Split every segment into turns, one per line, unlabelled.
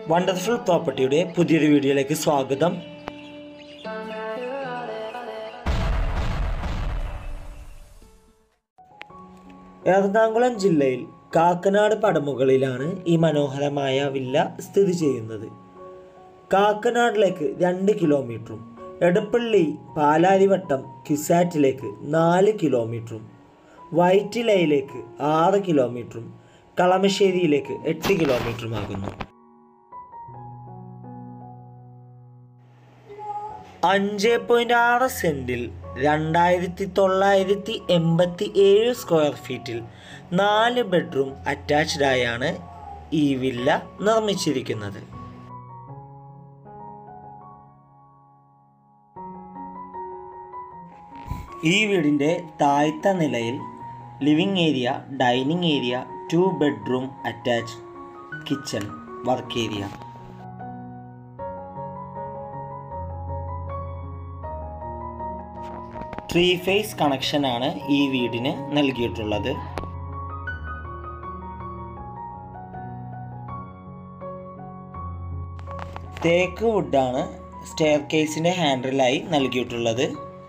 wonderful പ്രോപ്പർട്ടിയുടെ പുതിയൊരു വീഡിയോയിലേക്ക് സ്വാഗതം എറണാകുളം ജില്ലയിൽ കാക്കനാട് പടമുകളിലാണ് ഈ മനോഹരമായ വില്ല സ്ഥിതി ചെയ്യുന്നത് കാക്കനാടിലേക്ക് രണ്ട് കിലോമീറ്ററും എടപ്പള്ളി പാലാരിവട്ടം ക്യുസാറ്റിലേക്ക് നാല് കിലോമീറ്ററും വൈറ്റിലയിലേക്ക് ആറ് കിലോമീറ്ററും കളമശ്ശേരിയിലേക്ക് എട്ട് കിലോമീറ്ററുമാകുന്നു അഞ്ച് പോയിന്റ് ആറ് സെന്റിൽ രണ്ടായിരത്തി തൊള്ളായിരത്തി എൺപത്തി ഏഴ് സ്ക്വയർ ഫീറ്റിൽ നാല് ബെഡ്റൂം അറ്റാച്ച്ഡ് ആയാണ് ഈ വില്ല നിർമ്മിച്ചിരിക്കുന്നത് ഈ വീടിൻ്റെ താഴ്ത്ത നിലയിൽ living area dining area two bedroom attach kitchen work area three phase കണക്ഷനാണ് ഈ വീടിന് നൽകിയിട്ടുള്ളത് തേക്ക് വുഡാണ് സ്റ്റെയർ കേസിൻ്റെ ഹാൻഡിലായി നൽകിയിട്ടുള്ളത്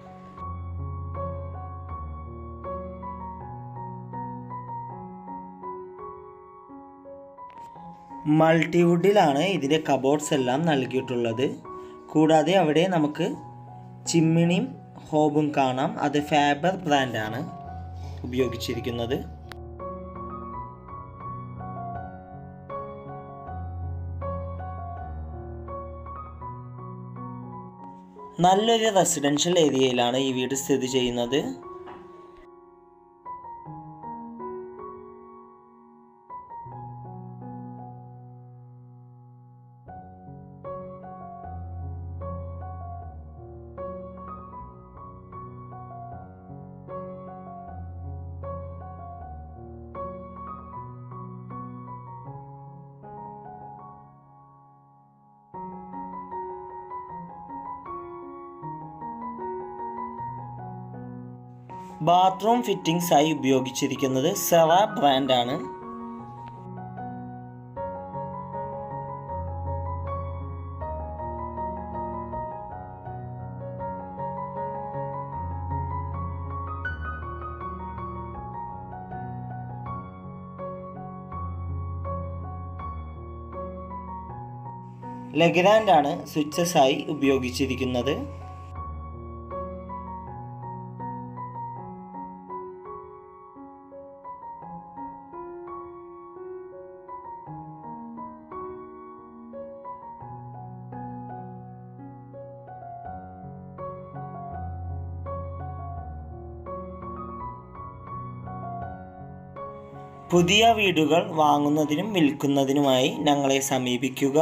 മൾട്ടിവുഡിലാണ് ഇതിൻ്റെ കബോർഡ്സ് എല്ലാം നൽകിയിട്ടുള്ളത് കൂടാതെ അവിടെ നമുക്ക് ചിമ്മിണിയും ഹോബും കാണാം അത് ഫാബർ ബ്രാൻഡാണ് ഉപയോഗിച്ചിരിക്കുന്നത് നല്ലൊരു റെസിഡൻഷ്യൽ ഏരിയയിലാണ് ഈ വീട് സ്ഥിതി ചെയ്യുന്നത് ബാത്റൂം ഫിറ്റിംഗ്സ് ആയി ഉപയോഗിച്ചിരിക്കുന്നത് സെറ ബ്രാൻഡാണ് ലെഗ്രാൻഡ് ആണ് സ്വിച്ചസ് ആയി ഉപയോഗിച്ചിരിക്കുന്നത് പുതിയ വീടുകൾ വാങ്ങുന്നതിനും വിൽക്കുന്നതിനുമായി ഞങ്ങളെ സമീപിക്കുക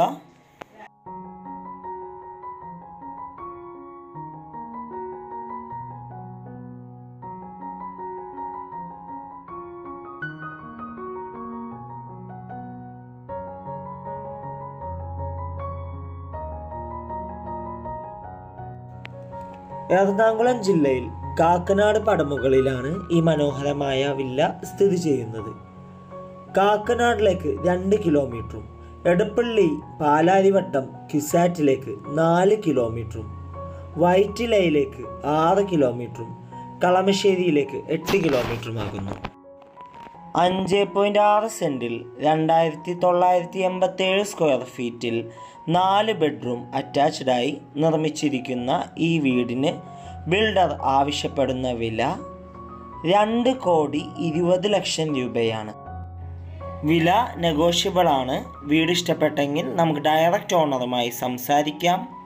എറണാകുളം ജില്ലയിൽ കാക്കനാട് പടമുകളിലാണ് ഈ മനോഹരമായ വില്ല സ്ഥിതി ചെയ്യുന്നത് കാക്കനാടിലേക്ക് രണ്ട് കിലോമീറ്ററും എടപ്പള്ളി പാലാരിവട്ടം ക്യുസാറ്റിലേക്ക് നാല് കിലോമീറ്ററും വൈറ്റിലയിലേക്ക് ആറ് കിലോമീറ്ററും കളമശ്ശേരിയിലേക്ക് എട്ട് കിലോമീറ്ററുമാകുന്നു അഞ്ച് പോയിൻ്റ് ആറ് സെൻറ്റിൽ രണ്ടായിരത്തി തൊള്ളായിരത്തി എൺപത്തേഴ് സ്ക്വയർ ഫീറ്റിൽ നാല് ബെഡ്റൂം അറ്റാച്ച്ഡായി നിർമ്മിച്ചിരിക്കുന്ന ഈ വീടിന് ബിൽഡർ ആവശ്യപ്പെടുന്ന വില രണ്ട് കോടി ഇരുപത് ലക്ഷം രൂപയാണ് വില നെഗോഷ്യബിൾ ആണ് വീട് ഇഷ്ടപ്പെട്ടെങ്കിൽ നമുക്ക് ഡയറക്റ്റ് ഓണറുമായി സംസാരിക്കാം